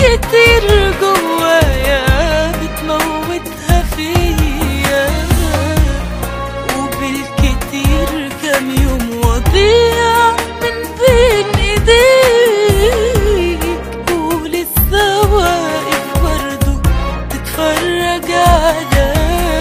كتير جوايا بتموتها فيا وبالكتير كام يوم وضيع من بين ايديك ولسه واقف برضه تتفرج عليا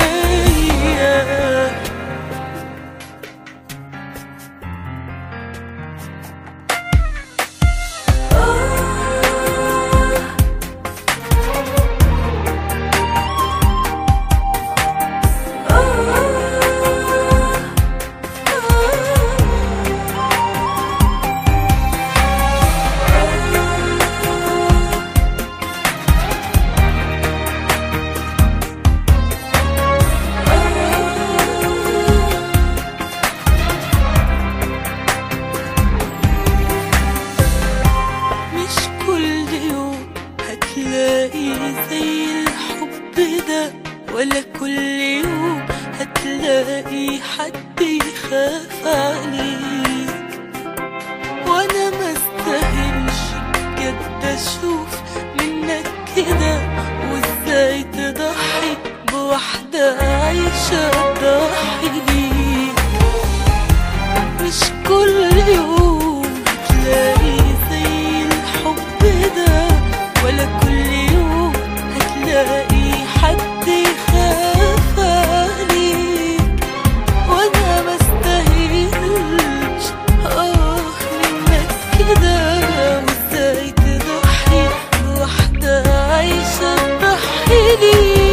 مش كل يوم هتلاقي زي الحب ده ولا كل يوم هتلاقي حد يخاف عليك وانا ما استاهلش بجد اشوف منك كده وازاي تضحي بواحدة عايشة تضحي ليك مش كل يوم هتلاقي زي الحب ده ولا كل يوم هتلاقي حد يخاف عليك وانا ما استاهلش اه منك كده وازاي تضحي بواحدة عايشة تضحي ليك